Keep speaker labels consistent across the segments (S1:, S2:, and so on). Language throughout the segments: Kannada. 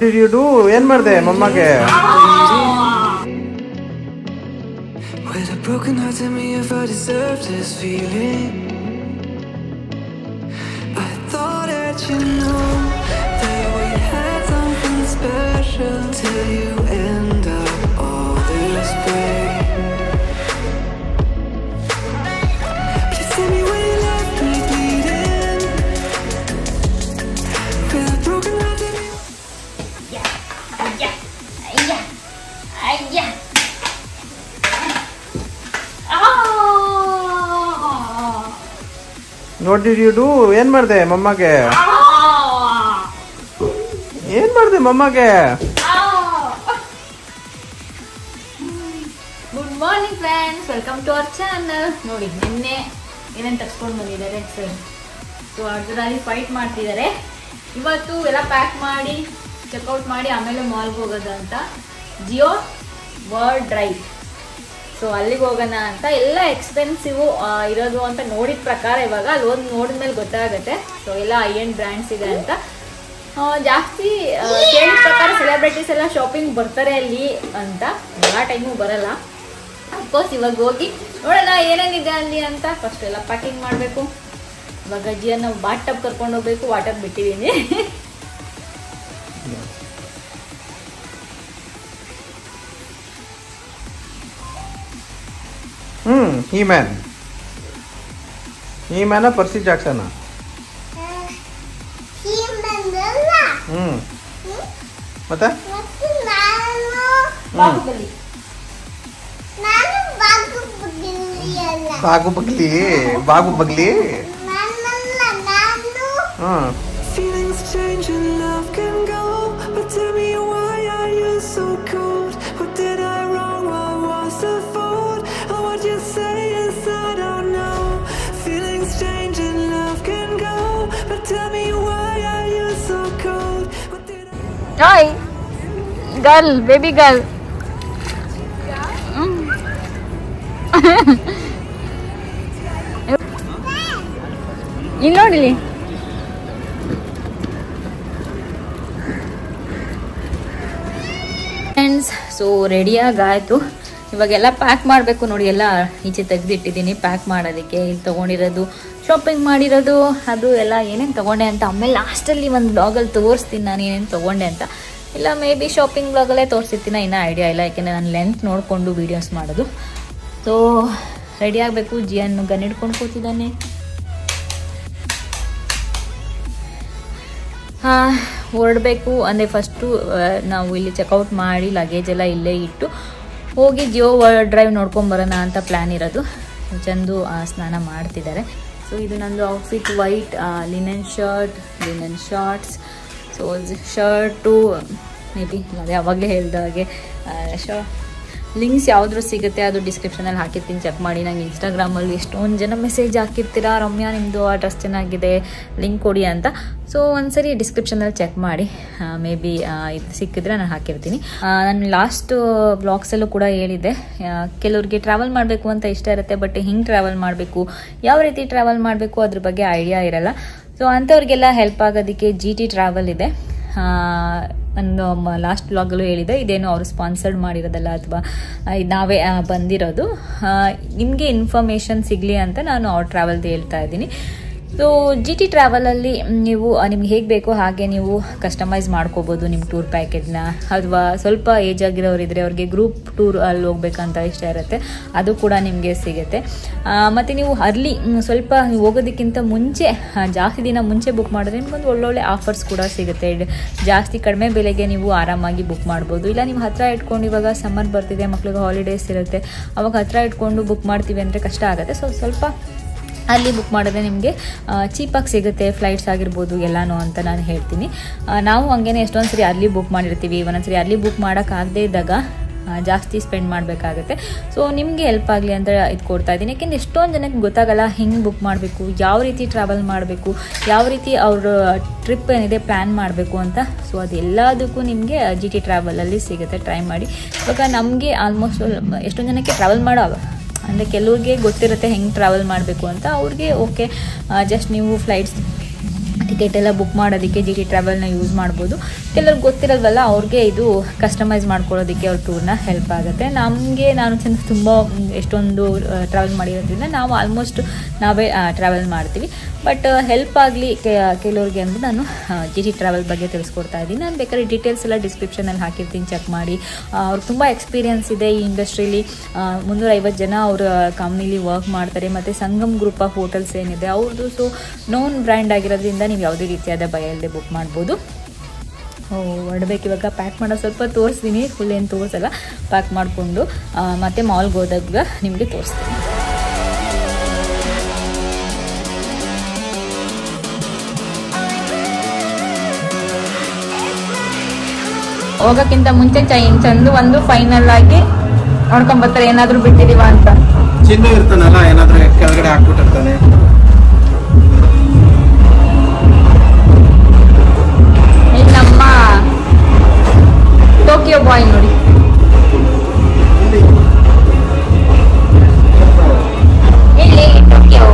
S1: ಡಿಡ್ ಯು ಡೂ ಏನ್ ಮಾಡ್ದೆ ಮಮ್ಮಗೆ
S2: With a broken heart, tell me if I deserve this feeling. I thought that you knew that we had something special till you end up all this way. Please tell me when you left me bleeding. With a broken heart, tell me.
S3: ಅಯ್ಯ ಅಯ್ಯ ಅಯ್ಯ
S1: ವಾಟ್ ಡಿಡ್ ಯು ಡೂ ಏನ್ ಮಾಡ್ದೆ ಮಮ್ಮಗೆ ಏನ್ ಮಾಡ್ದೆ ಮಮ್ಮಗೆ
S3: good morning friends welcome to our channel ನೋಡಿ ನಿನ್ನೆ ಏನೇನು ತಗ್ಸ್ಕೊಂಡು ಬಂದಿದ್ದಾರೆ ಸರ್ ಸೊ ಅರ್ಧದಲ್ಲಿ ಫೈಟ್ ಮಾಡ್ತಿದ್ದಾರೆ ಇವತ್ತು ಎಲ್ಲ ಪ್ಯಾಕ್ ಮಾಡಿ ಚೆಕ್ಔಟ್ ಮಾಡಿ ಆಮೇಲೆ ಮಾಲ್ಗೆ ಹೋಗೋದು ಅಂತ ಜಿಯೋ ವರ್ಲ್ಡ್ ಡ್ರೈವ್ ಸೊ ಅಲ್ಲಿಗೆ ಹೋಗೋಣ ಅಂತ ಎಲ್ಲ ಎಕ್ಸ್ಪೆನ್ಸಿವ್ ಇರೋದು ಅಂತ ನೋಡಿದ ಪ್ರಕಾರ ಇವಾಗ ಅಲ್ಲಿ ಹೋಗಿ ನೋಡಿದ್ಮೇಲೆ ಗೊತ್ತಾಗುತ್ತೆ ಸೊ ಎಲ್ಲ ಐ ಎಂಡ್ ಬ್ರ್ಯಾಂಡ್ಸ್ ಇದೆ ಅಂತ ಆ, ಜಾಸ್ತಿ ಆ, ಕೇಳಿದ ಪ್ರಕಾರ ಸೆಲೆಬ್ರಿಟೀಸ್ ಎಲ್ಲ ಶಾಪಿಂಗ್ ಬರ್ತಾರೆ ಅಲ್ಲಿ ಅಂತ ಎಲ್ಲ ಟೈಮು ಬರಲ್ಲ ಅಫ್ಕೋರ್ಸ್ ಇವಾಗ ಹೋಗಿ ನೋಡೋಣ ಏನೇನಿದೆ ಅಲ್ಲಿ ಅಂತ ಫಸ್ಟ್ ಎಲ್ಲ ಪ್ಯಾಕಿಂಗ್ ಮಾಡಬೇಕು ಇವಾಗ ಜಿಯನ್ನು ಬಾಟ್ ಟಬ್ ಕರ್ಕೊಂಡು ಹೋಗ್ಬೇಕು ವಾಟರ್ ಬಿಟ್ಟಿದ್ದೀನಿ
S1: ಹ್ಮ್ ಈ ಮ್ಯಾನ್ ಈ ಮ್ಯಾನ ಪರ್ಸಿ ಜಾಕ್ಸನ
S4: ಹಿಂದಲ್ಲ
S1: ಹ್ಮ್ ಮತ್ತೆ
S4: ಮತ್ತು ನಾನು
S3: ಬಾಹುಬಲಿ
S4: ನಾನು ಬಾಗು ಬುದ್ಧಿಯಲ್ಲ
S1: ಬಾಗು ಬಗ್ಲಿ ಬಾಗು ಬಗ್ಲಿ
S4: ನಾನಲ್ಲ ನಾನು
S1: ಹ್ಮ್
S2: Feelings change and love can go. But tell me why are you so cold? What did I wrong? What was the fault? Or what you say is I don't know. Feelings change and love can go. But tell me why are you so cold? What did I
S3: hi girl baby girl ಇಲ್ಲಿ ನೋಡಿಲಿ ಫ್ರೆಂಡ್ಸ್ ಸೊ ರೆಡಿಯಾಗಾಯಿತು ಇವಾಗೆಲ್ಲ ಪ್ಯಾಕ್ ಮಾಡಬೇಕು ನೋಡಿ ಎಲ್ಲ ಈಚೆ ತೆಗೆದಿಟ್ಟಿದ್ದೀನಿ ಪ್ಯಾಕ್ ಮಾಡೋದಕ್ಕೆ ಇಲ್ಲಿ ತೊಗೊಂಡಿರೋದು ಶಾಪಿಂಗ್ ಮಾಡಿರೋದು ಅದು ಎಲ್ಲ ಏನೇನು ತೊಗೊಂಡೆ ಅಂತ ಆಮೇಲೆ ಲಾಸ್ಟಲ್ಲಿ ಒಂದು ಬ್ಲಾಗಲ್ಲಿ ತೋರಿಸ್ತೀನಿ ನಾನು ಏನೇನು ತೊಗೊಂಡೆ ಅಂತ ಇಲ್ಲ ಮೇ ಬಿ ಶಾಪಿಂಗ್ ಬ್ಲಾಗಲ್ಲೇ ತೋರಿಸಿರ್ತೀನಿ ಇನ್ನೂ ಐಡಿಯಾ ಇಲ್ಲ ಯಾಕೆಂದರೆ ನಾನು ಲೆಂತ್ ನೋಡಿಕೊಂಡು ವೀಡಿಯೋಸ್ ಮಾಡೋದು ಸೊ ರೆಡಿ ಆಗಬೇಕು ಜಿಯನ್ನು ಗನ್ ಹಿಡ್ಕೊಂಡು ಕೂತಿದ್ದಾನೆ ಹಾಂ ಹೊರಡಬೇಕು ಅಂದರೆ ಫಸ್ಟು ನಾವು ಇಲ್ಲಿ ಚೆಕ್ಔಟ್ ಮಾಡಿ ಲಗೇಜ್ ಎಲ್ಲ ಇಲ್ಲೇ ಇಟ್ಟು ಹೋಗಿ ಜಿಯೋ ವರ್ಲ್ಡ್ ಡ್ರೈವ್ ನೋಡ್ಕೊಂಬರೋಣ ಅಂತ ಪ್ಲ್ಯಾನ್ ಇರೋದು ಚಂದು ಆ, ಸ್ನಾನ ಮಾಡ್ತಿದ್ದಾರೆ ಸೊ ಇದು ನಂದು outfit white linen shirt linen shorts so shirt maybe ಅದೇ ಅವಾಗಲೇ ಹೇಳ್ದ ಹಾಗೆ ಶ ಲಿಂಕ್ಸ್ ಯಾವುದ್ರು ಸಿಗುತ್ತೆ ಅದು ಡಿಸ್ಕ್ರಿಪ್ಷನಲ್ಲಿ ಹಾಕಿರ್ತೀನಿ ಚೆಕ್ ಮಾಡಿ ನಂಗೆ ಇನ್ಸ್ಟಾಗ್ರಾಮಲ್ಲಿ ಎಷ್ಟೊಂದು ಜನ ಮೆಸೇಜ್ ಹಾಕಿರ್ತೀರಾ ರಮ್ಯಾ ನಿಮ್ಮದು ಆ ಡ್ರೆಸ್ ಚೆನ್ನಾಗಿದೆ ಲಿಂಕ್ ಕೊಡಿ ಅಂತ ಸೊ ಒಂದ್ಸರಿ ಡಿಸ್ಕ್ರಿಪ್ಷನಲ್ಲಿ ಚೆಕ್ ಮಾಡಿ ಮೇ ಬಿ ಇದು ಸಿಕ್ಕಿದ್ರೆ ನಾನು ಹಾಕಿರ್ತೀನಿ ನಾನು ಲಾಸ್ಟ್ ಬ್ಲಾಗ್ಸಲ್ಲೂ ಕೂಡ ಹೇಳಿದ್ದೆ ಆ, ಕೆಲವ್ರಿಗೆ ಟ್ರಾವೆಲ್ ಮಾಡಬೇಕು ಅಂತ ಇಷ್ಟ ಇರುತ್ತೆ ಬಟ್ ಹಿಂಗೆ ಟ್ರಾವೆಲ್ ಮಾಡಬೇಕು ಯಾವ ರೀತಿ ಟ್ರಾವೆಲ್ ಮಾಡಬೇಕು ಅದ್ರ ಬಗ್ಗೆ ಐಡಿಯಾ ಇರಲ್ಲ ಸೊ ಅಂಥವ್ರಿಗೆಲ್ಲ ಹೆಲ್ಪ್ ಆಗೋದಕ್ಕೆ ಜಿ ಟಿ ಟ್ರಾವೆಲ್ ಇದೆ ಆ, ನಾನು ಲಾಸ್ಟ್ ಬ್ಲಾಗಲ್ಲೂ ಹೇಳಿದೆ ಇದೇನು ಅವರು ಸ್ಪಾನ್ಸರ್ಡ್ ಮಾಡಿರೋದಲ್ಲ ಅಥವಾ ನಾವೇ ಆ, ಬಂದಿರೋದು ನಿಮಗೆ ಇನ್ಫಾರ್ಮೇಷನ್ ಸಿಗಲಿ ಅಂತ ನಾನು ಅವ್ರ ಟ್ರಾವೆಲ್ದು ಹೇಳ್ತಾ ಇದ್ದೀನಿ ಸೊ ಜಿ ಟಿ ಟ್ರಾವೆಲಲ್ಲಿ ನೀವು ನಿಮ್ಗೆ ಹೇಗೆ ಬೇಕೋ ಹಾಗೆ ನೀವು ಕಸ್ಟಮೈಸ್ ಮಾಡ್ಕೋಬೋದು ನಿಮ್ಮ ಟೂರ್ ಪ್ಯಾಕೇಜ್ನ ಅಥವಾ ಸ್ವಲ್ಪ ಏಜ್ ಆಗಿರೋರು ಇದ್ದರೆ ಅವ್ರಿಗೆ ಗ್ರೂಪ್ ಟೂರ್ ಅಲ್ಲಿ ಹೋಗ್ಬೇಕಂತ ಇಷ್ಟ ಇರುತ್ತೆ ಅದು ಕೂಡ ನಿಮಗೆ ಸಿಗುತ್ತೆ ಮತ್ತು ನೀವು ಅರ್ಲಿ ಸ್ವಲ್ಪ ನೀವು ಹೋಗೋದಕ್ಕಿಂತ ಮುಂಚೆ ಆ, ಜಾಸ್ತಿ ದಿನ ಮುಂಚೆ ಬುಕ್ ಮಾಡಿದ್ರೆ ನಿಮ್ಗೊಂದು ಒಳ್ಳೊಳ್ಳೆ ಆಫರ್ಸ್ ಕೂಡ ಸಿಗುತ್ತೆ ಡ್- ಜಾಸ್ತಿ ಕಡಿಮೆ ಬೆಲೆಗೆ ನೀವು ಆರಾಮಾಗಿ ಬುಕ್ ಮಾಡ್ಬೋದು ಇಲ್ಲ ನೀವು ಹತ್ತಿರ ಇಟ್ಕೊಂಡು ಇವಾಗ ಸಮ್ಮರ್ ಬರ್ತಿದೆ ಮಕ್ಳಿಗೆ ಹಾಲಿಡೇಸ್ ಇರುತ್ತೆ ಅವಾಗ ಹತ್ತಿರ ಇಟ್ಕೊಂಡು ಬುಕ್ ಮಾಡ್ತೀವಿ ಅಂದರೆ ಕಷ್ಟ ಆಗುತ್ತೆ ಸೊ ಸ್ವಲ್ಪ ಅಲ್ಲಿ ಬುಕ್ ಮಾಡಿದ್ರೆ ನಿಮಗೆ ಚೀಪಾಗಿ ಸಿಗುತ್ತೆ ಫ್ಲೈಟ್ಸ್ ಆಗಿರ್ಬೋದು ಎಲ್ಲನೂ ಅಂತ ನಾನು ಹೇಳ್ತೀನಿ ಆ, ನಾವು ಹಂಗೇನೆ ಎಷ್ಟೊಂದು ಸರಿ ಅಲ್ಲಿ ಬುಕ್ ಮಾಡಿರ್ತೀವಿ ಒಂದೊಂದು ಸರಿ ಅಲ್ಲಿ ಬುಕ್ ಮಾಡೋಕ್ಕಾಗದೇ ಇದ್ದಾಗ ಆ, ಜಾಸ್ತಿ ಸ್ಪೆಂಡ್ ಮಾಡಬೇಕಾಗುತ್ತೆ ಸೊ ನಿಮಗೆ ಹೆಲ್ಪ್ ಆಗಲಿ ಅಂತ ಇದು ಕೊಡ್ತಾ ಇದ್ದೀನಿ ಯಾಕೆಂದ್ರೆ ಎಷ್ಟೊಂದು ಜನಕ್ಕೆ ಗೊತ್ತಾಗಲ್ಲ ಹೆಂಗೆ ಬುಕ್ ಮಾಡಬೇಕು ಯಾವ ರೀತಿ ಟ್ರಾವೆಲ್ ಮಾಡಬೇಕು ಯಾವ ರೀತಿ ಅವ್ರ ಟ್ರಿಪ್ ಏನಿದೆ ಪ್ಲ್ಯಾನ್ ಮಾಡಬೇಕು ಅಂತ ಸೊ ಅದೆಲ್ಲದಕ್ಕೂ ನಿಮಗೆ ಜಿ ಟಿ ಟ್ರಾವೆಲಲ್ಲಿ ಸಿಗುತ್ತೆ ಟ್ರೈ ಮಾಡಿ ಇವಾಗ ನಮಗೆ ಆಲ್ಮೋಸ್ಟ್ ಎಷ್ಟೊಂದು ಜನಕ್ಕೆ ಟ್ರಾವೆಲ್ ಮಾಡೋ ಅಂದರೆ ಕೆಲವ್ರಿಗೆ ಗೊತ್ತಿರುತ್ತೆ ಹೆಂಗೆ ಟ್ರಾವೆಲ್ ಮಾಡಬೇಕು ಅಂತ ಅವ್ರಿಗೆ ಓಕೆ ಜಸ್ಟ್ ನೀವು ಫ್ಲೈಟ್ಸ್ ಟಿಕೆಟ್ ಎಲ್ಲ ಬುಕ್ ಮಾಡೋದಕ್ಕೆ ಜಿ ಟಿ ಟ್ರಾವೆಲ್ನ ಯೂಸ್ ಮಾಡ್ಬೋದು ಕೆಲವ್ರಿಗೆ ಗೊತ್ತಿರಲ್ವಲ್ಲ ಅವ್ರಿಗೆ ಇದು ಕಸ್ಟಮೈಸ್ ಮಾಡ್ಕೊಳ್ಳೋದಕ್ಕೆ ಅವ್ರ ಟೂರ್ನ ಹೆಲ್ಪ್ ಆಗುತ್ತೆ ನಮಗೆ ನಾನು ಚೆಂದ ತುಂಬ ಎಷ್ಟೊಂದು ಟ್ರಾವೆಲ್ ಮಾಡಿರೋದ್ರಿಂದ ನಾವು ಆಲ್ಮೋಸ್ಟ್ ನಾವೇ ಟ್ರಾವೆಲ್ ಮಾಡ್ತೀವಿ ಬಟ್ ಹೆಲ್ಪ್ ಆಗಲಿ ಕೆಲವ್ರಿಗೆ ಅಂದ್ಬಿಟ್ಟು ನಾನು ಜಿ ಟಿ ಟ್ರಾವೆಲ್ ಬಗ್ಗೆ ತಿಳಿಸ್ಕೊಡ್ತಾ ಇದ್ದೀನಿ ನಾನು ಬೇಕಾದ್ರೆ ಡೀಟೇಲ್ಸ್ ಎಲ್ಲ ಡಿಸ್ಕ್ರಿಪ್ಷನಲ್ಲಿ ಹಾಕಿರ್ತೀನಿ ಚೆಕ್ ಮಾಡಿ ಅವ್ರಿಗೆ ತುಂಬ ಎಕ್ಸ್ಪೀರಿಯನ್ಸ್ ಇದೆ ಈ ಇಂಡಸ್ಟ್ರೀಲಿ ಮುನ್ನೂರೈವತ್ತು ಜನ ಅವ್ರ ಕಂಪ್ನಿಲಿ ವರ್ಕ್ ಮಾಡ್ತಾರೆ ಮತ್ತು ಸಂಗಮ್ ಗ್ರೂಪ್ ಆಫ್ ಹೋಟೆಲ್ಸ್ ಏನಿದೆ ಅವ್ರದ್ದು ಸೊ ನೋನ್ ಬ್ರ್ಯಾಂಡ್ ಆಗಿರೋದ್ರಿಂದ ನೀವು ಯಾವುದೇ ರೀತಿಯಾದ ಭಯ ಇಲ್ಲದೆ ಬುಕ್ ಮಾಡ್ಬೋದು ಹೊರಡ್ಬೇಕು ಇವಾಗ ಪ್ಯಾಕ್ ಮಾಡೋ ಸ್ವಲ್ಪ ತೋರಿಸ್ತೀನಿ ಫುಲ್ ಏನು ತೋರಿಸಲ್ಲ ಪ್ಯಾಕ್ ಮಾಡಿಕೊಂಡು ಮತ್ತೆ ಮಾಲ್ಗೆ ಹೋದಾಗ ನಿಮಗೆ ತೋರಿಸ್ತೀನಿ ಹೋಗೋಕ್ಕಿಂತ ಮುಂಚೆ ಚೈನ್ ಚಂದು ಒಂದು ಫೈನಲ್ ಆಗಿ ನೋಡ್ಕೊಂಡ್ ಬರ್ತಾರೆ ಏನಾದರೂ ಬಿಟ್ಟಿದೀವ ಅಂತ
S1: ಚಿನ್ನು ಇರ್ತಾನಲ್ಲ ಏನಾದ್ರೂ ಕೆಳಗಡೆ ಹಾಕ್ಬಿಟ್ಟಿರ್ತಾನೆ
S3: ಇಲ್ಲಿ ನಮ್ಮ ಟೋಕಿಯೋ ಬಾಯ್ ನೋಡಿ ಇಲ್ಲಿ Tokyo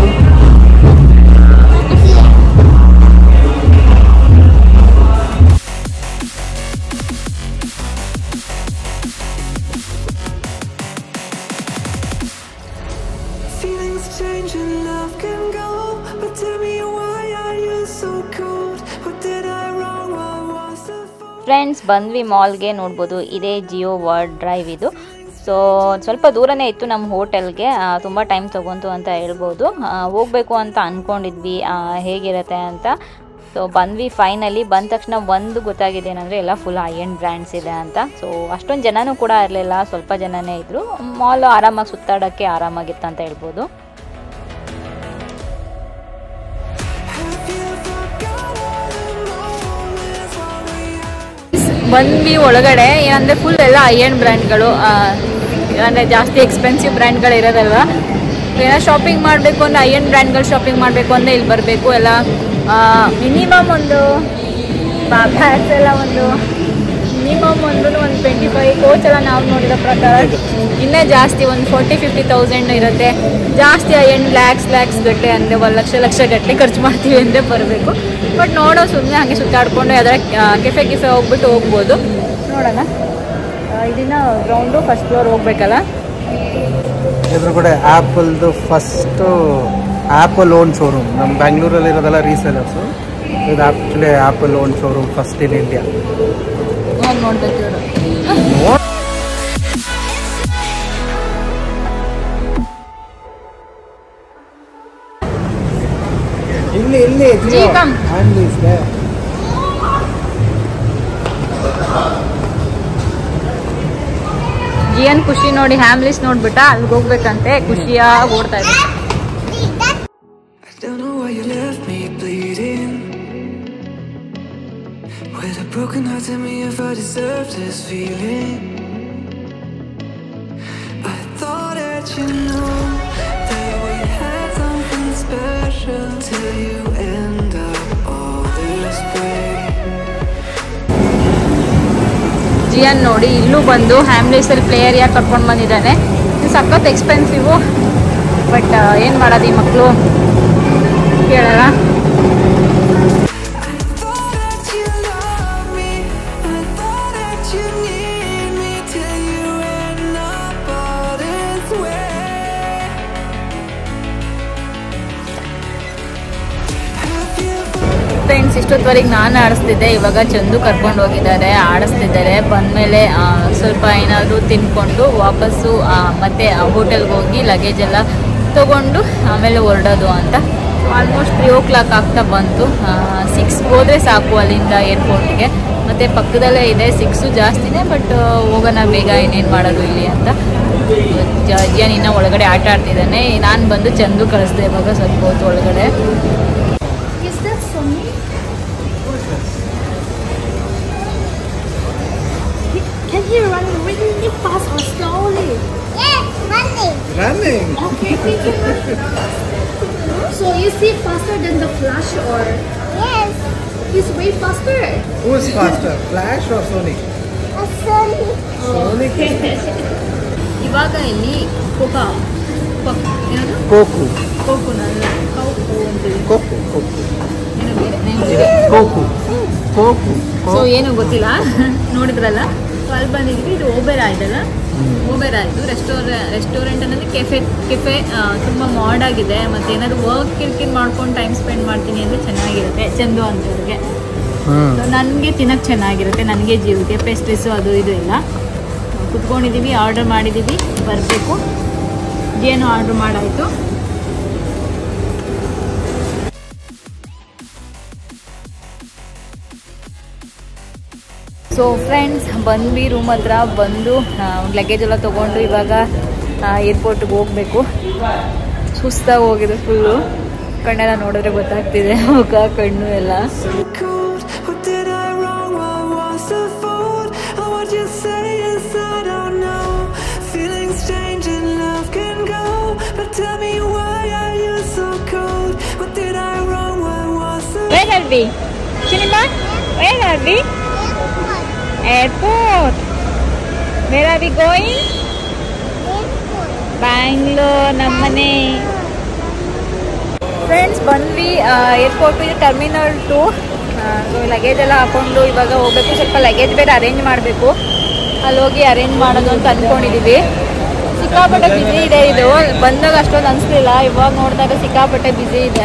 S2: Feelings change and love can go. But tell me why are you so cold? What did I wrong? What was the fault?
S3: Friends ಬಂದ್ವಿ ಮಾಲ್ಗೆ ನೋಡ್ಬೋದು ಇದೇ ಜಿಯೋ ವರ್ಡ್ ಡ್ರೈವ್ ಇದು ಸೊ ಸ್ವಲ್ಪ ದೂರನೇ ಇತ್ತು ನಮ್ಮ ಹೋಟೆಲ್ಗೆ ತುಂಬ ಟೈಮ್ ತೊಗೊಂತು ಅಂತ ಹೇಳ್ಬೋದು ಆ, ಹೋಗ್ಬೇಕು ಅಂತ ಅಂದ್ಕೊಂಡಿದ್ವಿ ಆ, ಹೇಗಿರುತ್ತೆ ಅಂತ ಸೊ ಬಂದ್ವಿ ಫೈನಲಿ ಬಂದ ತಕ್ಷಣ ಒಂದು ಗೊತ್ತಾಗಿದೆ ಏನಂದರೆ ಎಲ್ಲ ಫುಲ್ ಹೈ ಎಂಡ್ ಬ್ರ್ಯಾಂಡ್ಸ್ ಇದೆ ಅಂತ ಸೊ ಅಷ್ಟೊಂದು ಜನನೂ ಕೂಡ ಇರಲಿಲ್ಲ ಸ್ವಲ್ಪ ಜನನೇ ಇದ್ದರು ಮಾಲ್ ಆರಾಮಾಗಿ ಸುತ್ತಾಡೋಕ್ಕೆ ಆರಾಮಾಗಿತ್ತು ಅಂತ ಹೇಳ್ಬೋದು
S2: Have you forgot all the moments while we had?
S3: ಬಂದ್ವಿ ಒಳಗಡೆ ಏನಂದ್ರೆ ಫುಲ್ ಎಲ್ಲ ಐ ಎಂಡ್ ಬ್ರ್ಯಾಂಡ್ಗಳು ಅಂದರೆ ಜಾಸ್ತಿ ಎಕ್ಸ್ಪೆನ್ಸಿವ್ ಬ್ರ್ಯಾಂಡ್ಗಳು ಇರೋದಲ್ವಾ ಏನೋ ಶಾಪಿಂಗ್ ಮಾಡಬೇಕು ಅಂದರೆ ಐ ಎಂಡ್ ಬ್ರ್ಯಾಂಡ್ಗಳು ಶಾಪಿಂಗ್ ಮಾಡಬೇಕು ಅಂದರೆ ಇಲ್ಲಿ ಬರಬೇಕು ಎಲ್ಲ ಮಿನಿಮಮ್ ಒಂದು ಬ್ಯಾಗ್ಸ್ ಎಲ್ಲ ಒಂದು ಮಿನಿಮಮ್ ಒಂದು ಒಂದು ಟ್ವೆಂಟಿ ಫೈವ್ ಕೋಚ್ ಎಲ್ಲ ನಾವು ನೋಡಿರೋ ಪ್ರಕಾರ ಇನ್ನೇ ಜಾಸ್ತಿ ಒಂದು ಫೋರ್ಟಿ ಫಿಫ್ಟಿ ತೌಸಂಡ್ ಇರುತ್ತೆ ಜಾಸ್ತಿ ಐ ಎಂಡ್ ಲ್ಯಾಕ್ಸ್ ಲ್ಯಾಕ್ಸ್ ಗಟ್ಟಲೆ ಅಂದರೆ ಒಂದು ಲಕ್ಷ ಲಕ್ಷ ಗಟ್ಟಲೆ ಖರ್ಚು ಮಾಡ್ತೀವಿ ಅಂದರೆ ಬರಬೇಕು ಬಟ್ ನೋಡೋ ಸುಮ್ಮನೆ ಹಾಗೆ ಸುತ್ತಾಡ್ಕೊಂಡು ಯಾವ್ದಾರ ಕೆಫೆ ಗಿಫೆ ಹೋಗ್ಬಿಟ್ಟು ಹೋಗ್ಬೋದು ನೋಡೋಣ ಆ, ಇದನ್ನ ಗ್ರೌಂಡು ಫಸ್ಟ್ ಫ್ಲೋರ್ ಹೋಗ್ಬೇಕಲ್ಲ
S1: ಎದುರುಗಡೆ ಆ್ಯಪಲ್ದು ಫಸ್ಟು ಆ್ಯಪಲ್ ಓನ್ ಶೋರೂಮ್ ನಮ್ಮ ಬ್ಯಾಂಗ್ಳೂರಲ್ಲಿ ಇರೋದೆಲ್ಲ ರೀಸೇಲರ್ಸು ಇದು actually Apple own showroom first in India
S3: ಹೋಗಿ ನೋಡ್ಬೇಕು ಇವರು
S1: ಇಲ್ಲಿ ಇಲ್ಲಿ
S3: ಜಿ, come. ಜಿಯನ್ ಖುಷಿ ನೋಡಿ ಹ್ಯಾಮ್ಲಿಸ್ ನೋಡ್ಬಿಟ್ಟ ಅಲ್ಲಿಗೆ ಹೋಗ್ಬೇಕಂತೆ ಖುಷಿಯಾಗಿ ಓಡ್ತಾ ಇದೆ
S2: I don't know why you left me bleeding. With a broken heart, tell me if I deserve this feeling. I thought that you knew that we had something special till you end up all this way.
S3: ಜಿಯನ್ ನೋಡಿ ಇಲ್ಲೂ ಬಂದು ಹ್ಯಾಮ್ಲಿಸಲ್ಲಿ ಪ್ಲೇ ಏರಿಯಾ ಕರ್ಕೊಂಡು ಬಂದಿದ್ದಾನೆ ಇದು ಸಖತ್ ಎಕ್ಸ್ಪೆನ್ಸಿವು ಬಟ್ ಏನು ಮಾಡೋದು ಈ ಮಕ್ಕಳು ಕೇಳಲ್ಲ
S2: I thought that you loved me. I thought that you need me till you end up all this way. Have you
S3: friends ಇಷ್ಟೊತ್ತವರೆಗೆ ನಾನು ಆಡಿಸ್ತಿದ್ದೆ ಇವಾಗ ಚಂದು ಕರ್ಕೊಂಡು ಹೋಗಿದ್ದಾರೆ ಆಡಿಸ್ತಿದ್ದಾರೆ ಬಂದಮೇಲೆ ಸ್ವಲ್ಪ ಏನಾದರೂ ತಿನ್ಕೊಂಡು ವಾಪಸ್ಸು ಆ, ಮತ್ತೆ ಹೋಟೆಲ್ಗೆ ಹೋಗಿ ಲಗೇಜ್ ಎಲ್ಲ ತೊಗೊಂಡು ಆಮೇಲೆ ಹೊರಡೋದು ಅಂತ ಆಲ್ಮೋಸ್ಟ್ ತ್ರೀ ಓ ಕ್ಲಾಕ್ ಆಗ್ತಾ ಬಂತು ಸಿಕ್ಸ್ಗೆ ಹೋದರೆ ಸಾಕು ಅಲ್ಲಿಂದ ಏರ್ಪೋರ್ಟ್ಗೆ ಮತ್ತು ಪಕ್ಕದಲ್ಲೇ ಇದೆ ಸಿಕ್ಸು ಜಾಸ್ತಿನೇ ಬಟ್ ಹೋಗೋಣ ಬೇಗ ಇನ್ನೇನು ಮಾಡೋದು ಇಲ್ಲಿ ಅಂತ ಜನ್ ಇನ್ನೂ ಒಳಗಡೆ ಆಟ ಆಡ್ತಿದ್ದಾನೆ ನಾನು ಬಂದು ಚಂದು ಕಳಿಸ್ದೆ ಇವಾಗ ಸ್ವಲ್ಪ ಹೊತ್ತು ಒಳಗಡೆ
S4: Is that for me? Can he run really fast or slowly? Yes, running.
S1: Running
S4: Okay, So is he faster than the Flash or? Yes. He's way faster.
S1: Who's faster Flash or Sonic
S4: Sorry.
S1: Sonic
S3: ಇವಾಗ ಇಲ್ಲಿ ಕೋಕಾ ಏನದು
S1: ಕೋಕು
S3: ಕೋಕುನಲ್ಲ ಕೌಕು ಅಂತೀವಿ
S1: ಕೋಕು ಕೋಕು
S3: ಏನೋ ಬೇರೆ name.
S1: ಕೋಕು ಕೋಕು
S3: ಸೊ ಏನು ಗೊತ್ತಿಲ್ಲ ನೋಡಿದ್ರಲ್ಲ ಸೊ ಅಲ್ಲಿ ಬಂದಿದ್ವಿ ಇದು ಓಬೆರಾ ಇದೆಲ್ಲ ಓಬೆರಾ ಇದು ರೆಸ್ಟೋರೆ ರೆಸ್ಟೋರೆಂಟ್ ಅನ್ನೋದು ಕೆಫೆ ಕೆಫೆ ತುಂಬ ಮಾಡ್ ಆಗಿದೆ ಮತ್ತು ಏನಾದ್ರು ವರ್ಕ್ ಕಿರ್ಕಿರ್ ಮಾಡ್ಕೊಂಡು ಟೈಮ್ ಸ್ಪೆಂಡ್ ಮಾಡ್ತೀನಿ ಅಂದರೆ ಚೆನ್ನಾಗಿರುತ್ತೆ ಚಂದು ಅಂತವ್ರಿಗೆ
S1: ಹ್ಮ್
S3: ನನಗೆ ತಿನ್ನಕ್ಕೆ ಚೆನ್ನಾಗಿರುತ್ತೆ ನನಗೆ ಜೀವಕ್ಕೆ ಪೇಸ್ಟ್ರೀಸು ಅದು ಇದು ಎಲ್ಲ ಕುತ್ಕೊಂಡಿದ್ದೀವಿ ಆರ್ಡರ್ ಮಾಡಿದ್ದೀವಿ ಬರಬೇಕು ಏನು ಆರ್ಡ್ರ್ ಮಾಡಾಯಿತು ಸೊ ಫ್ರೆಂಡ್ಸ್ ಬಂದ್ವಿ ರೂಮ್ ಹತ್ರ ಬಂದು ಲಗೇಜ್ ಎಲ್ಲ ತೊಗೊಂಡು ಇವಾಗ ಏರ್ಪೋರ್ಟ್ಗೆ ಹೋಗಬೇಕು ಸುಸ್ತಾಗಿ ಹೋಗಿದೆ ಫುಲ್ಲು ಕಣ್ಣೆಲ್ಲ ನೋಡಿದ್ರೆ ಗೊತ್ತಾಗ್ತಿದೆ ಮುಖ ಕಣ್ಣು ಎಲ್ಲ
S2: so cold. What did I wrong? What was the fault? Or what you say is I don't know. Feeling strange and love can go, but tell me why are you so cold? What did I wrong? What was the
S3: Where are we? Cinema? Where are we? Airport. Where are we going? Bangalore ನಮ್ಮನೆ ಫ್ರೆಂಡ್ಸ್ ಬಂದ್ವಿ ಏರ್ಪೋರ್ಟ್ ಇದು ಟರ್ಮಿನಲ್ ಟು ಲಗೇಜ್ ಎಲ್ಲ ಹಾಕೊಂಡು ಇವಾಗ ಹೋಗ್ಬೇಕು ಸ್ವಲ್ಪ ಲಗೇಜ್ ಬೇರೆ ಅರೇಂಜ್ ಮಾಡಬೇಕು ಅಲ್ಲಿ ಹೋಗಿ ಅರೇಂಜ್ ಮಾಡೋದು ಅಂತ ಅಂದ್ಕೊಂಡಿದ್ದೀವಿ ಸಿಕ್ಕಾಪಟ್ಟೆ ಬ್ಯುಸಿ ಇದೆ ಇದು ಬಂದಾಗ ಅಷ್ಟೊಂದು ಅನಿಸ್ಲಿಲ್ಲ ಇವಾಗ ನೋಡಿದಾಗ ಸಿಕ್ಕಾಪಟ್ಟೆ ಬ್ಯುಸಿ ಇದೆ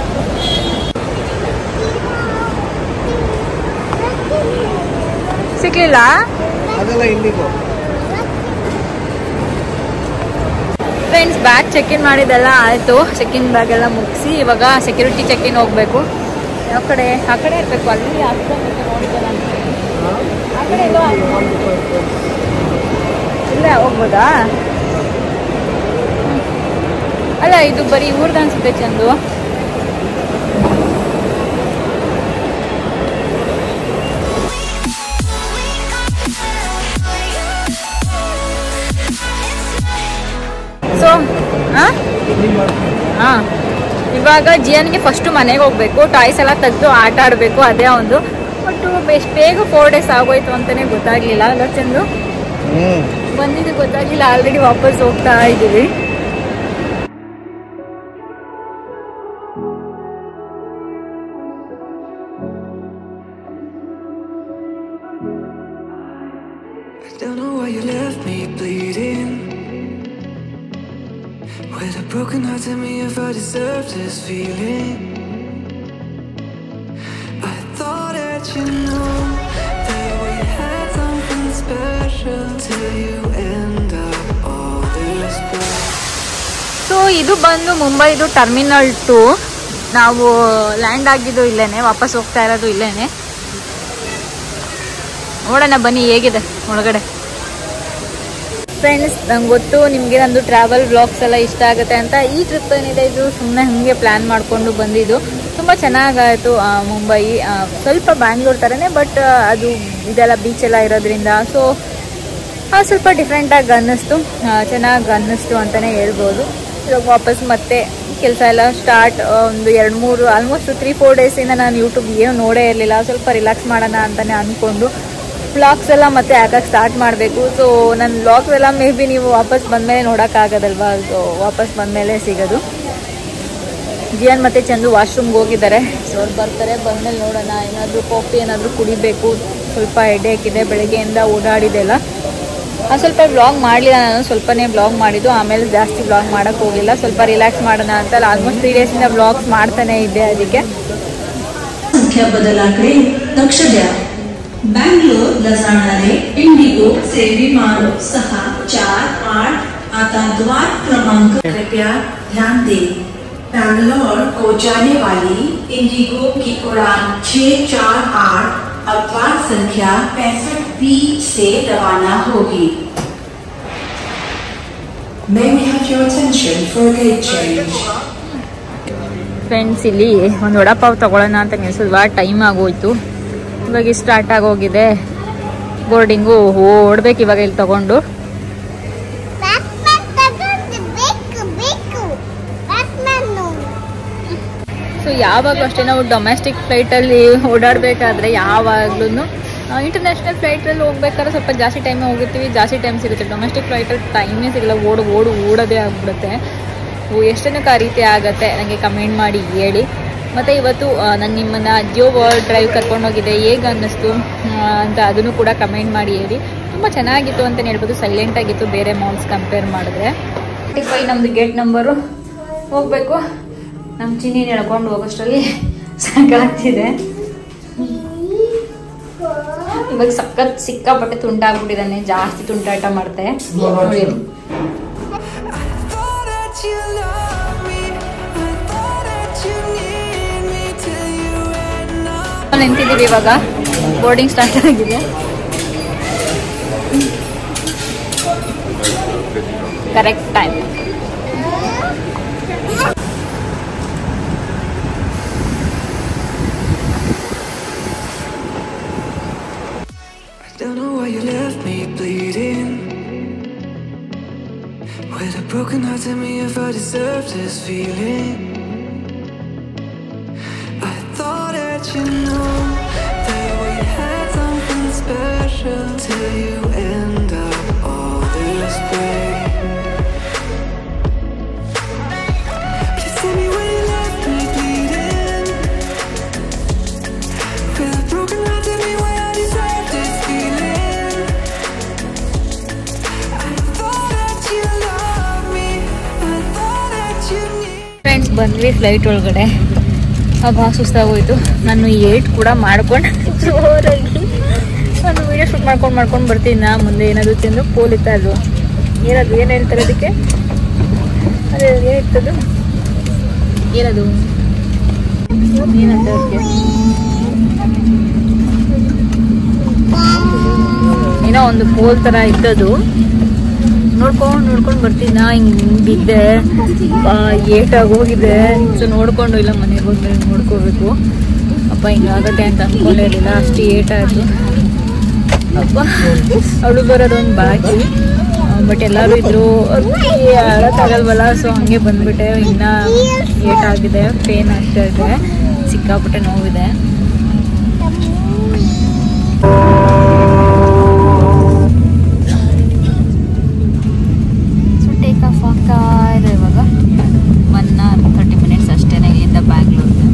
S3: ಸಿಗ್ಲಿಲ್ಲ
S1: ಅದೆಲ್ಲ IndiGo
S3: friends bag check in ಮಾಡಿದೆಲ್ಲ ಆಯಿತು ಚೆಕ್ ಇನ್ ಬ್ಯಾಗ್ ಎಲ್ಲ ಮುಗಿಸಿ ಇವಾಗ ಸೆಕ್ಯೂರಿಟಿ ಚೆಕ್ ಇನ್ ಹೋಗಬೇಕು ಯಾವ ಕಡೆ ಆ ಕಡೆ ಇರಬೇಕು ಅಲ್ಲಿ ಆ ಕಡೆ ಇರ್ಬೇಕು ನೋಡಿದ್ದೆ ನಾನು ಆ ಕಡೆ ಎಲ್ಲೋ ಇಲ್ಲ ಹೋಗ್ಬೋದಾ ಅಲ್ಲ ಇದು ಬರೀ ಊರ್ದು ಅನ್ಸುತ್ತೆ ಚಂದು ಸೊ ಹಾಂ ಹಾಂ ಇವಾಗ ಜಿಯನ್ಗೆ ಫಸ್ಟು ಮನೆಗೆ ಹೋಗ್ಬೇಕು ಟಾಯ್ಸ್ ಎಲ್ಲ ತೆಗೆದು ಆಟ ಆಡಬೇಕು ಅದೇ ಒಂದು ಬಟ್ ಎಷ್ಟು ಬೇಗ ಫೋರ್ ಡೇಸ್ ಆಗೋಯ್ತು ಅಂತಲೇ ಗೊತ್ತಾಗಲಿಲ್ಲ ಅಲ್ಲ ಚಂದು
S1: ಹ್ಮ್
S3: ಬಂದಿದ್ದು ಗೊತ್ತಾಗಲಿಲ್ಲ ಆಲ್ರೆಡಿ ವಾಪಸ್ ಹೋಗ್ತಾ ಇದ್ದೀವಿ
S2: I don't know why you left me bleeding. With a broken heart, tell me if I deserve this feeling. I thought that you know that we had something special till you end up all this way.
S3: So ಇದು ಬಂದು ಮುಂಬೈದು ಟರ್ಮಿನಲ್ ಟು ನಾವು ಲ್ಯಾಂಡ್ ಆಗಿದ್ದು ಇಲ್ಲೇನೆ ವಾಪಸ್ ಹೋಗ್ತಾ ಇರೋದು ಇಲ್ಲೇನೆ ನೋಡೋಣ ಬನ್ನಿ ಹೇಗಿದೆ ಒಳಗಡೆ ಫ್ರೆಂಡ್ಸ್ ನಂಗೆ ಗೊತ್ತು ನಿಮಗೆ ನಂದು ಟ್ರಾವೆಲ್ ಬ್ಲಾಗ್ಸ್ ಎಲ್ಲ ಇಷ್ಟ ಆಗುತ್ತೆ ಅಂತ ಈ ಟ್ರಿಪ್ ಏನಿದೆ ಇದು ಸುಮ್ಮನೆ ಹಾಗೆ ಪ್ಲ್ಯಾನ್ ಮಾಡಿಕೊಂಡು ಬಂದಿದ್ದು ತುಂಬ ಚೆನ್ನಾಗಾಯಿತು ಮುಂಬೈ ಆ, ಸ್ವಲ್ಪ ಬ್ಯಾಂಗ್ಳೂರ್ ಥರನೇ ಬಟ್ ಅದು ಇದೆಲ್ಲ ಬೀಚ್ ಎಲ್ಲ ಇರೋದ್ರಿಂದ ಸೊ ಸ್ವಲ್ಪ ಡಿಫ್ರೆಂಟಾಗಿ ಅನ್ನಿಸ್ತು ಚೆನ್ನಾಗಿ ಅನ್ನಿಸ್ತು ಅಂತಲೇ ಹೇಳ್ಬೋದು ಇವಾಗ ವಾಪಸ್ ಮತ್ತೆ ಕೆಲಸ ಎಲ್ಲ ಸ್ಟಾರ್ಟ್ ಒಂದು ಎರಡು ಮೂರು ಆಲ್ಮೋಸ್ಟ್ ತ್ರೀ ಫೋರ್ ಡೇಸಿಂದ ನಾನು ಯೂಟ್ಯೂಬ್ ಏನು ನೋಡೇ ಇರಲಿಲ್ಲ ಸ್ವಲ್ಪ ರಿಲ್ಯಾಕ್ಸ್ ಮಾಡೋಣ ಅಂತಲೇ ಅಂದ್ಕೊಂಡು ವ್ಲಾಗ್ಸ್ ಎಲ್ಲ ಮತ್ತೆ ಹಾಕಕ್ಕೆ ಸ್ಟಾರ್ಟ್ ಮಾಡಬೇಕು ಸೊ ನನ್ನ ವ್ಲಾಗ್ಸ್ ಎಲ್ಲ ಮೇ ಬಿ ನೀವು ವಾಪಸ್ ಬಂದಮೇಲೆ ನೋಡೋಕ್ಕಾಗೋದಲ್ವಾ ಸೊ ವಾಪಸ್ ಬಂದಮೇಲೆ ಸಿಗೋದು ಜಿಯನ್ ಮತ್ತೆ ಚಂದು ವಾಶ್ರೂಮ್ಗೆ ಹೋಗಿದ್ದಾರೆ ಸೊ ಅವ್ರು ಬರ್ತಾರೆ ಬಂದಮೇಲೆ ನೋಡೋಣ ಏನಾದರೂ ಕಾಫಿ ಏನಾದರೂ ಕುಡಿಬೇಕು ಸ್ವಲ್ಪ ಹೆಡೇಕ್ ಇದೆ ಬೆಳಗ್ಗೆಯಿಂದ ಓಡಾಡಿದೆಲ್ಲ ಆ ಸ್ವಲ್ಪ ಬ್ಲಾಗ್ ಮಾಡಲಿಲ್ಲ ನಾನು ಸ್ವಲ್ಪನೇ ಬ್ಲಾಗ್ ಮಾಡಿದ್ದು ಆಮೇಲೆ ಜಾಸ್ತಿ ಬ್ಲಾಗ್ ಮಾಡೋಕ್ಕೆ ಹೋಗಿಲ್ಲ ಸ್ವಲ್ಪ ರಿಲ್ಯಾಕ್ಸ್ ಮಾಡೋಣ ಅಂತ ಆಲ್ಮೋಸ್ಟ್ ತ್ರೀ ಡೇಸಿಂದ ಬ್ಲಾಗ್ಸ್ ಮಾಡ್ತಾನೆ ಇದ್ದೆ ಅದಕ್ಕೆ
S5: संख्या बदलाकडे लक्ष द्या बँगलोरला जाणारे इंडिगो चे विमान सहा चार आठ आता द्वार क्रमांक कृपया ध्यान दें बैंगलोर को जाने वाली इंडिगो की उड़ान छह चार आठ अब द्वार संख्या पैंसठ बी से रवाना होगी May we have your attention for a gate change?
S3: Friends ಇಲ್ಲಿ ಒಂದು ವಡಾಪಾವ್ ತಗೊಳ್ಳೋಣ ಅಂತ ನಿಲ್ಸಿದ್ವಾ ಟೈಮ್ ಆಗೋಯ್ತು ಇವಾಗ ಸ್ಟಾರ್ಟ್ ಆಗೋಗಿದೆ ಬೋರ್ಡಿಂಗು ಓಡ್ಬೇಕು ಇವಾಗ ಇಲ್ಲಿ ತಗೊಂಡು
S4: Batman ತಗೊಂಡು ಬೇಕು ಬೇಕು Batman
S3: ಸೊ ಯಾವಾಗಲೂ ಅಷ್ಟೇ ನಾವು ಡೊಮೆಸ್ಟಿಕ್ ಫ್ಲೈಟಲ್ಲಿ ಓಡಾಡಬೇಕಾದ್ರೆ ಯಾವಾಗ್ಲೂ ಇಂಟರ್ನ್ಯಾಷನಲ್ ಫ್ಲೈಟಲ್ಲಿ ಹೋಗ್ಬೇಕಾದ್ರೆ ಸ್ವಲ್ಪ ಜಾಸ್ತಿ ಟೈಮ್ ಹೋಗಿರ್ತೀವಿ ಜಾಸ್ತಿ ಟೈಮ್ ಸಿಗುತ್ತೆ ಡೊಮೆಸ್ಟಿಕ್ ಫ್ಲೈಟಲ್ಲಿ ಟೈಮೇ ಸಿಗಲ್ಲ ಓಡು ಓಡು ಓಡೋದೇ ಆಗ್ಬಿಡುತ್ತೆ ಓ, ಎಷ್ಟು ಜನಕ್ಕೆ ಆ ರೀತಿ ಆಗುತ್ತೆ ನನಗೆ ಕಮೆಂಟ್ ಮಾಡಿ ಹೇಳಿ ಮತ್ತು ಇವತ್ತು ನಾನು ನಿಮ್ಮನ್ನು ಜಿಯೋ ವರ್ಲ್ಡ್ ಡ್ರೈವ್ ಕರ್ಕೊಂಡೋಗಿದ್ದೆ ಹೇಗೆ ಅನ್ನಿಸ್ತು ಆ, ಅಂತ ಅದನ್ನು ಕೂಡ ಕಮೆಂಟ್ ಮಾಡಿ ಹೇಳಿ ತುಂಬ ಚೆನ್ನಾಗಿತ್ತು ಅಂತಲೇ ಹೇಳ್ಬೋದು ಸೈಲೆಂಟಾಗಿತ್ತು ಬೇರೆ ಮಾಲ್ಸ್ ಕಂಪೇರ್ ಮಾಡಿದ್ರೆ ಫಾರ್ಟಿ ಫೈವ್ ನಮ್ಮದು ಗೇಟ್ ನಂಬರು ಹೋಗಬೇಕು ನಮ್ಮ ಚಿನ್ನಿ ಎಳ್ಕೊಂಡು ಹೋಗೋಷ್ಟರಲ್ಲಿ ಸಾಕಾಗ್ತಿದೆ ಇವಾಗ ಸಖತ್ ಸಿಕ್ಕಾಪಟ್ಟೆ ತುಂಟಾಗ್ಬಿಟ್ಟಿದ್ದಾನೆ ಜಾಸ್ತಿ ತುಂಟಾಟ ಮಾಡ್ತೆ ನೋಡಿ
S2: Thought that you loved me. I thought that you need me till you end up.
S3: ನಿಂತಿದ್ದೀವಿ ಇವಾಗ ಬೋರ್ಡಿಂಗ್ ಸ್ಟಾರ್ಟ್ ಆಗಿದೆ correct time
S2: I don't know why you left me bleeding. With a broken heart, tell me if I deserve this feeling. I thought that you know that we had something special till you end up all this way. Please tell me why you left me bleeding. With a broken heart, tell me why I deserve this feeling. I thought that you loved me. I thought that you knew.
S3: Friends ಬಂದ್ವಿ ಫ್ಲೈಟ್ ಒಳಗಡೆ ಭಾಳ ಸುಸ್ತಾಗೋಯ್ತು ನಾನು ಏಟ್ ಕೂಡ ಮಾಡ್ಕೊಂಡು ಜೋರಾಗಿ ನಾನು ವೀಡಿಯೋ ಶೂಟ್ ಮಾಡ್ಕೊಂಡು ಮಾಡ್ಕೊಂಡು ಬರ್ತೀನಿ ನಾ ಮುಂದೆ ಏನಾದ್ರು ತಿಂದು ಪೋಲಿತ್ತಾ ಅದು ಏನದು ಏನು ಹೇಳ್ತಾರೆ ಅದಕ್ಕೆ ಅದೇ ಏನಿರ್ತದು ಏನದು ಏನಂತ ಅದಕ್ಕೆ ಏನೋ ಒಂದು ಪೋಲ್ ಥರ ಇದ್ದದು ನೋಡ್ಕೊಂಡು ನೋಡ್ಕೊಂಡು ಬರ್ತೀನಿ ನಾ ಹಿಂಗೆ ಬಿದ್ದೆ ಆ, ಏಟಾಗಿ ಹೋಗಿದೆ ಸೊ ನೋಡ್ಕೊಂಡು ಇಲ್ಲ ಮನೆಗೆ ಹೋದ್ಮೇಲೆ ನೋಡ್ಕೋಬೇಕು ಅಪ್ಪ ಹಿಂಗಾಗತ್ತೆ ಅಂತ ಅನ್ಕೊಂಡೇ ಇರಲಿಲ್ಲ ಅಷ್ಟು ಏಟಾಯಿತು ಅಪ್ಪ ಅವಳು ಬರೋದೊಂದು ಬಾಕಿ ಬಟ್ ಎಲ್ಲರೂ ಇದ್ರು ಅಳಕ್ಕಾಗಲ್ವಲ್ಲ ಸೊ ಹಂಗೆ ಬಂದ್ಬಿಟ್ಟೆ ಇನ್ನ ಏಟಾಗಿದೆ ಪೇನ್ ಆಗ್ತಾ ಇದೆ ಸಿಕ್ಕಾಪಟ್ಟೆ ನೋವಿದೆ ಸೊ ಟೇಕ್ ಆಫ್ ಆಗ್ತಾ ಇದೆ ಇವಾಗ ಒನ್ ಅವರ್ ತರ್ಟಿ ಮಿನಿಟ್ಸ್ ಅಷ್ಟೇ ಇಲ್ಲಿಂದ ಬ್ಯಾಂಗ್ಳೂರ್ಗೆ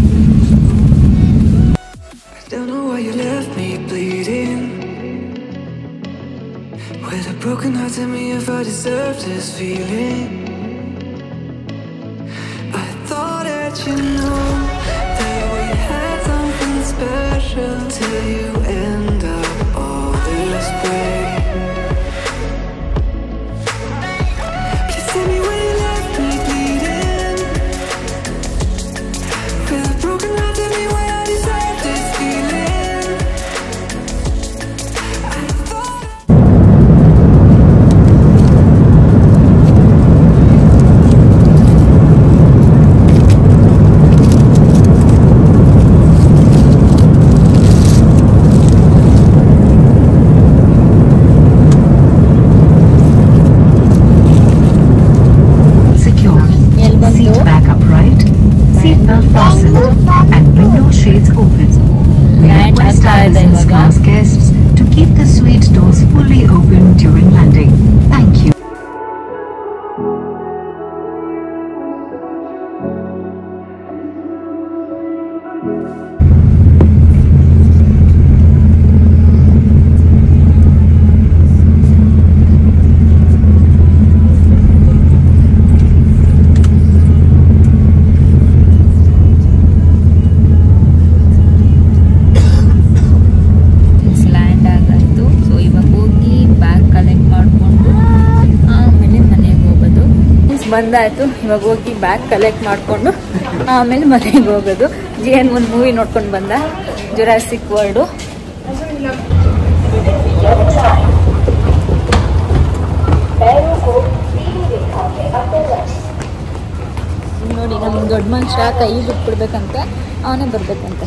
S2: I don't know why you left me bleeding. With a broken heart, tell me if I deserve this feeling. I thought that you know that we had something special till you end up all this way. Please tell me why you left me bleeding. With a broken heart, tell me why I deserve this feeling. I thought.
S6: Secure.
S3: ಎಲ್ಲಿ ಬಂತು
S6: Seat back upright. Seat belt fastened. And window shades open. We
S3: Land
S6: request
S3: ಆಗ್ತಾ
S6: our
S3: ಇದೆ
S6: business
S3: ಇವಾಗ.
S6: class guests to keep the suite doors fully open during landing. Thank you.
S3: Land ಆಗಾಯಿತು ಸೊ ಇವಾಗ ಹೋಗಿ ಬ್ಯಾಗ್ ಕಲೆಕ್ಟ್ ಮಾಡಿಕೊಂಡು ಆಮೇಲೆ ಮನೆಗೆ ಹೋಗೋದು ಮೀನ್ಸ್ ಬಂದಾಯಿತು ಇವಾಗ ಹೋಗಿ ಬ್ಯಾಗ್ ಕಲೆಕ್ಟ್ ಮಾಡಿಕೊಂಡು ಆಮೇಲೆ ಮನೆಗೆ ಹೋಗೋದು ಜಿ ಎನ್ ಒಂದು ಮೂವಿ ನೋಡ್ಕೊಂಡು ಬಂದ ಜುರಾಸಿಕ್ ವರ್ಲ್ಡು ನೋಡಿ ನಮ್ಮ ದೊಡ್ಡ ಮನುಷ್ಯ ಕೈ ಬಿಟ್ಬಿಡ್ಬೇಕಂತೆ ಅವನೇ ಬರ್ಬೇಕಂತೆ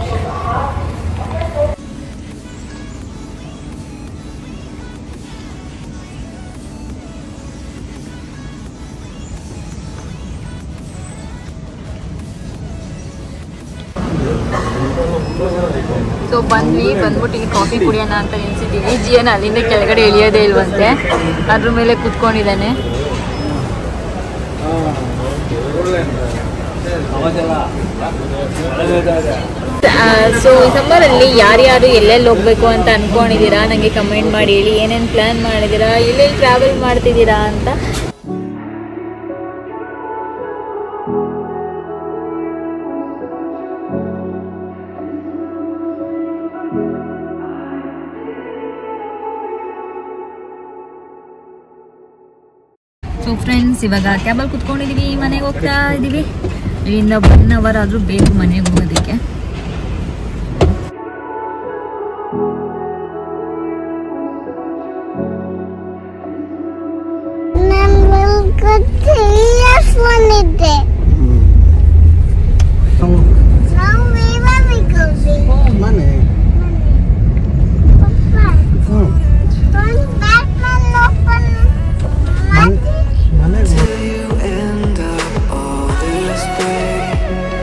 S3: ಸೊ ಬಂದ್ವಿ ಬಂದ್ಬಿಟ್ಟು ಇಲ್ಲಿ ಕಾಫಿ ಕುಡಿಯೋಣ ಅಂತ ನಿಲ್ಸಿದ್ದೀವಿ ಜಿ ಎನ್ ಅಲ್ಲಿಂದ ಕೆಳಗಡೆ ಇಳಿಯೋದೇ ಇಲ್ವಂತೆ ಅದ್ರ ಮೇಲೆ ಕುತ್ಕೊಂಡಿದ್ದಾನೆ ಸೊ ಈ ಸಮ್ಮರಲ್ಲಿ ಯಾರ್ಯಾರು ಎಲ್ಲೆಲ್ಲಿ ಹೋಗ್ಬೇಕು ಅಂತ ಅನ್ಕೊಂಡಿದ್ದೀರಾ ನನಗೆ ಕಮೆಂಟ್ ಮಾಡಿ ಹೇಳಿ ಏನೇನು ಪ್ಲ್ಯಾನ್ ಮಾಡಿದ್ದೀರಾ ಎಲ್ಲೆಲ್ಲಿ ಟ್ರಾವೆಲ್ ಮಾಡ್ತಿದ್ದೀರಾ ಅಂತ ಸೊ ಫ್ರೆಂಡ್ಸ್ ಇವಾಗ ಕ್ಯಾಬಲ್ಲಿ ಕುತ್ಕೊಂಡಿದೀವಿ ಮನೆಗೆ ಹೋಗ್ತಾ ಇದೀವಿ ಇಲ್ಲಿಂದ ಒನ್ ಅವರ್ ಆದರೂ ಬೇಕು ಮನೆಗೆ ಹೋಗೋದಕ್ಕೆ
S4: ಬಂದಿದ್ದೆ ನಾವು ವಿವಾಹಕ್ಕೆ ಹೋಗಿ
S1: ಮನೆ ಹ್ಞೂ
S4: ಒಂದು ಬ್ಯಾಟ್ಮನ್ ಓಪನ್ ಮಾಡಿ
S1: ಮನೆಗೆ
S2: you end up all this way.